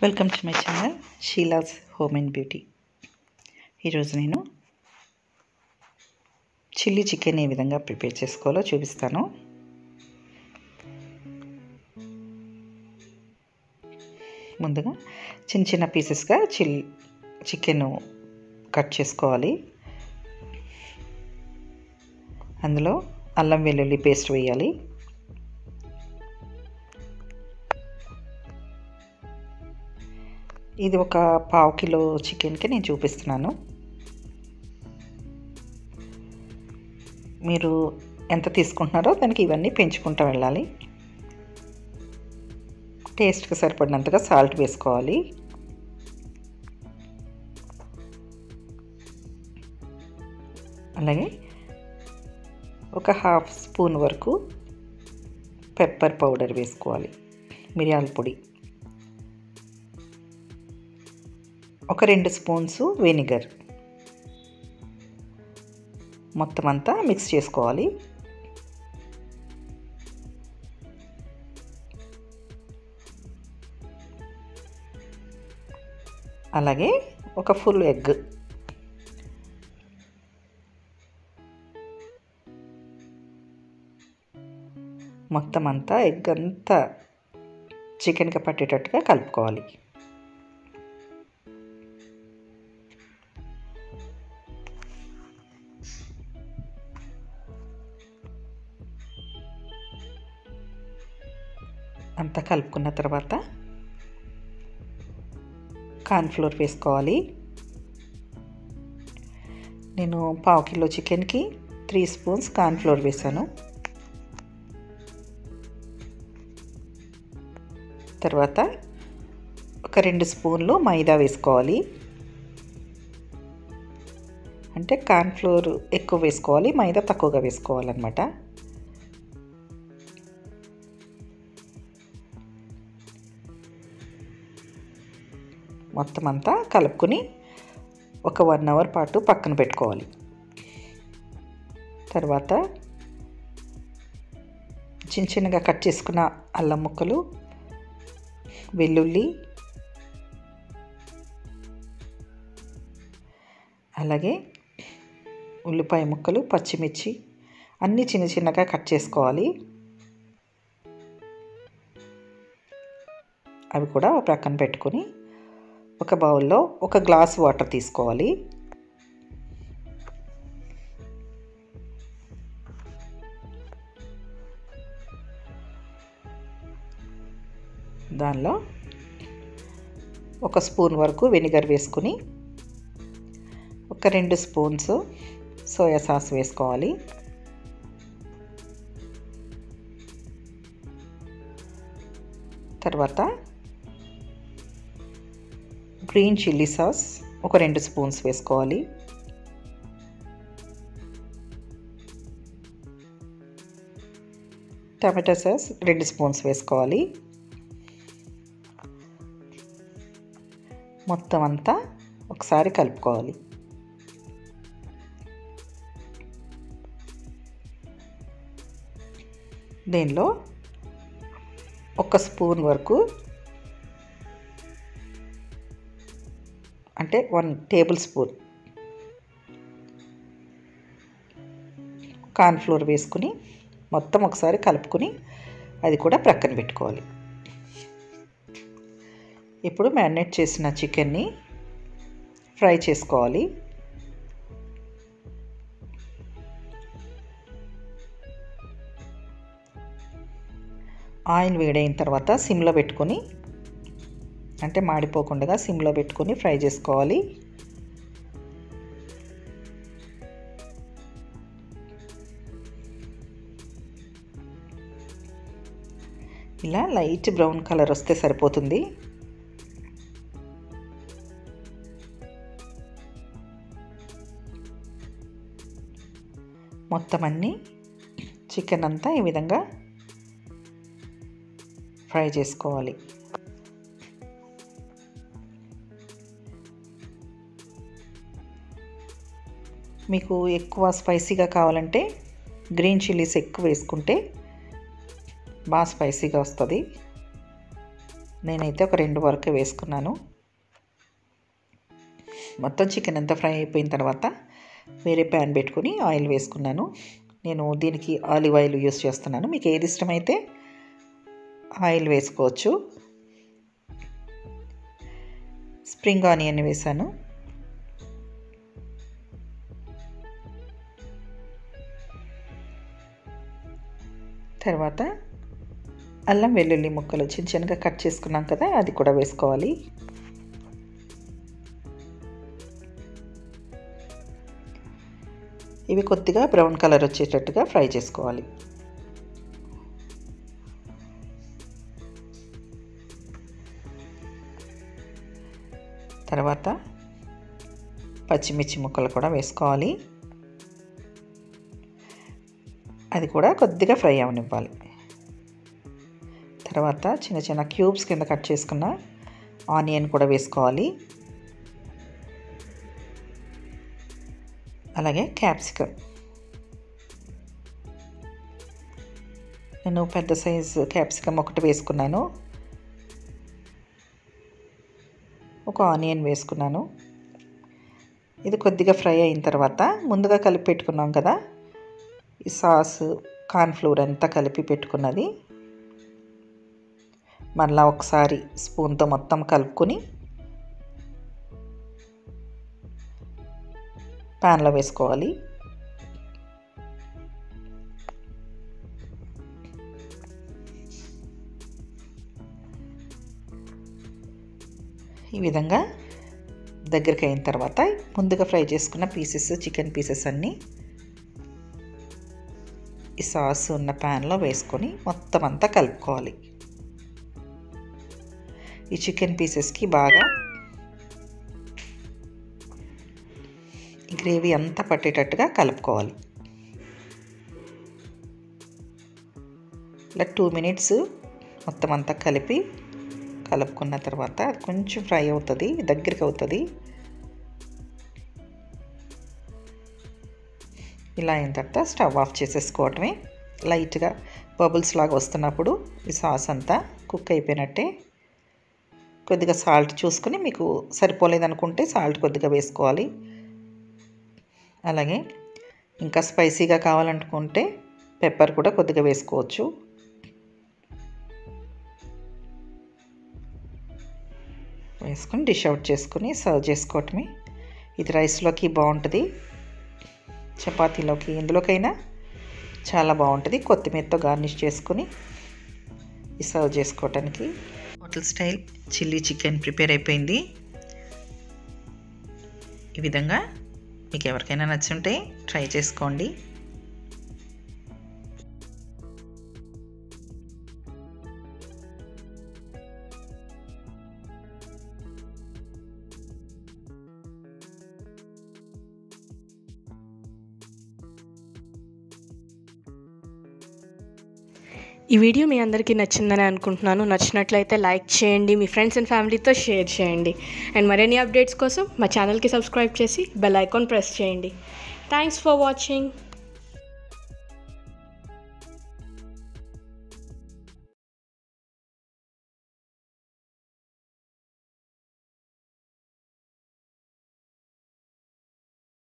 welcome to my channel Sheela's home and beauty ఈరోజు నేను chilli chicken ఏ విధంగా ప్రిపేర్ చేసుకోవాలో చూపిస్తాను ముందుగా చిన్న చిన్న పీసెస్గా చిల్ చికెన్ కట్ చేసుకోవాలి అందులో అల్లం వెల్లుల్లి పేస్ట్ వేయాలి ఇది ఒక పావు కిలో చికెన్కి నేను చూపిస్తున్నాను మీరు ఎంత తీసుకుంటున్నారో దానికి ఇవన్నీ పెంచుకుంటూ వెళ్ళాలి టేస్ట్కి సరిపడినంతగా సాల్ట్ వేసుకోవాలి అలాగే ఒక హాఫ్ స్పూన్ వరకు పెప్పర్ పౌడర్ వేసుకోవాలి మిరియాల పొడి ఒక రెండు స్పూన్స్ వెనిగర్ మొత్తం అంతా మిక్స్ చేసుకోవాలి అలాగే ఒక ఫుల్ ఎగ్ మొత్తం అంతా ఎగ్ అంతా చికెన్కి పట్టేటట్టుగా కలుపుకోవాలి అంతా కలుపుకున్న తర్వాత కార్న్ఫ్లోర్ వేసుకోవాలి నేను పావు కిలో చికెన్కి త్రీ స్పూన్స్ కార్న్ఫ్లోర్ వేసాను తర్వాత ఒక రెండు స్పూన్లు మైదా వేసుకోవాలి అంటే కార్న్ఫ్లోర్ ఎక్కువ వేసుకోవాలి మైదా తక్కువగా వేసుకోవాలన్నమాట మొత్తం అంతా కలుపుకొని ఒక వన్ అవర్ పాటు పక్కన పెట్టుకోవాలి తర్వాత చిన్న చిన్నగా కట్ చేసుకున్న అల్లం ముక్కలు వెల్లుల్లి అలాగే ఉల్లిపాయ ముక్కలు పచ్చిమిర్చి అన్నీ చిన్న చిన్నగా కట్ చేసుకోవాలి అవి కూడా ప్రక్కన పెట్టుకొని ఒక బౌల్లో ఒక గ్లాస్ వాటర్ తీసుకోవాలి దానిలో ఒక స్పూన్ వరకు వెనిగర్ వేసుకుని ఒక రెండు స్పూన్స్ సోయా సాస్ వేసుకోవాలి తర్వాత గ్రీన్ చిల్లీ సాస్ ఒక రెండు స్పూన్స్ వేసుకోవాలి టమాటా సాస్ రెండు స్పూన్స్ వేసుకోవాలి మొత్తం అంతా ఒకసారి కలుపుకోవాలి దీనిలో ఒక స్పూన్ వరకు అంటే వన్ టేబుల్ స్పూన్ కార్న్ఫ్లోర్ వేసుకుని మొత్తం ఒకసారి కలుపుకొని అది కూడా ప్రక్కన పెట్టుకోవాలి ఇప్పుడు మ్యారినేట్ చేసిన చికెన్ని ఫ్రై చేసుకోవాలి ఆయిల్ వేడైన తర్వాత సిమ్లో పెట్టుకొని అంటే మాడిపోకుండా సిమ్లో పెట్టుకొని ఫ్రై చేసుకోవాలి ఇలా లైట్ బ్రౌన్ కలర్ వస్తే సరిపోతుంది మొత్తం అన్నీ చికెన్ అంతా ఈ విధంగా ఫ్రై చేసుకోవాలి మీకు ఎక్కువ స్పైసీగా కావాలంటే గ్రీన్ చిల్లీస్ ఎక్కువ వేసుకుంటే బాగా స్పైసీగా వస్తుంది నేనైతే ఒక రెండు వరకు వేసుకున్నాను మొత్తం చికెన్ అంతా ఫ్రై అయిపోయిన తర్వాత వేరే ప్యాన్ పెట్టుకుని ఆయిల్ వేసుకున్నాను నేను దీనికి ఆలివ్ ఆయిల్ యూస్ చేస్తున్నాను మీకు ఏది ఇష్టమైతే ఆయిల్ వేసుకోవచ్చు స్ప్రింగ్ ఆనియన్ వేసాను తర్వాత అల్లం వెల్లుల్లి ముక్కలు చిన్న చిన్నగా కట్ చేసుకున్నాం కదా అది కూడా వేసుకోవాలి ఇవి కొద్దిగా బ్రౌన్ కలర్ వచ్చేటట్టుగా ఫ్రై చేసుకోవాలి తర్వాత పచ్చిమిర్చి ముక్కలు కూడా వేసుకోవాలి అది కూడా కొద్దిగా ఫ్రై అవనివ్వాలి తర్వాత చిన్న చిన్న క్యూబ్స్ కింద కట్ చేసుకున్న ఆనియన్ కూడా వేసుకోవాలి అలాగే క్యాప్సికమ్ నేను పెద్ద సైజు క్యాప్సికమ్ ఒకటి వేసుకున్నాను ఒక ఆనియన్ వేసుకున్నాను ఇది కొద్దిగా ఫ్రై అయిన తర్వాత ముందుగా కలిపి పెట్టుకున్నాం కదా ఈ సాస్ కార్న్ఫ్లోర్ అంతా కలిపి పెట్టుకున్నది మళ్ళా ఒకసారి స్పూన్తో మొత్తం కలుపుకొని ప్యాన్లో వేసుకోవాలి ఈ విధంగా దగ్గరికి అయిన తర్వాత ముందుగా ఫ్రై చేసుకున్న పీసెస్ చికెన్ పీసెస్ అన్నీ ఈ సాస్ ఉన్న ప్యాన్లో వేసుకొని మొత్తం అంతా కలుపుకోవాలి ఈ చికెన్ పీసెస్కి బాగా ఈ గ్రేవీ అంతా పట్టేటట్టుగా కలుపుకోవాలి ఇలా టూ మినిట్స్ మొత్తం అంతా కలిపి కలుపుకున్న తర్వాత అది కొంచెం ఫ్రై అవుతుంది దగ్గరికి అవుతుంది ఇలా అయిన తర్వాత స్టవ్ ఆఫ్ చేసేసుకోవటమే లైట్గా బబుల్స్ లాగా వస్తున్నప్పుడు ఈ సాస్ అంతా కుక్ అయిపోయినట్టే కొద్దిగా సాల్ట్ చూసుకొని మీకు సరిపోలేదనుకుంటే సాల్ట్ కొద్దిగా వేసుకోవాలి అలాగే ఇంకా స్పైసీగా కావాలనుకుంటే పెప్పర్ కూడా కొద్దిగా వేసుకోవచ్చు వేసుకొని డిష్ అవుట్ చేసుకొని సర్వ్ చేసుకోవటమే ఇది రైస్లోకి బాగుంటుంది చపాతీలోకి ఎందులోకైనా చాలా బాగుంటుంది కొత్తిమీరతో గార్నిష్ చేసుకొని సర్వ్ చేసుకోవటానికి hotel style chilli chicken prepare అయిపోయింది ఈ విధంగా మీకు ఎవరికైనా నచ్చుంటే ట్రై చేసుకోండి ఈ వీడియో మీ అందరికీ నచ్చిందని అనుకుంటున్నాను నచ్చినట్లయితే లైక్ చేయండి మీ ఫ్రెండ్స్ అండ్ ఫ్యామిలీతో షేర్ చేయండి అండ్ మరిన్ని అప్డేట్స్ కోసం మా ఛానల్కి సబ్స్క్రైబ్ చేసి బెల్ ఐకాన్ ప్రెస్ చేయండి థ్యాంక్స్ ఫర్ వాచింగ్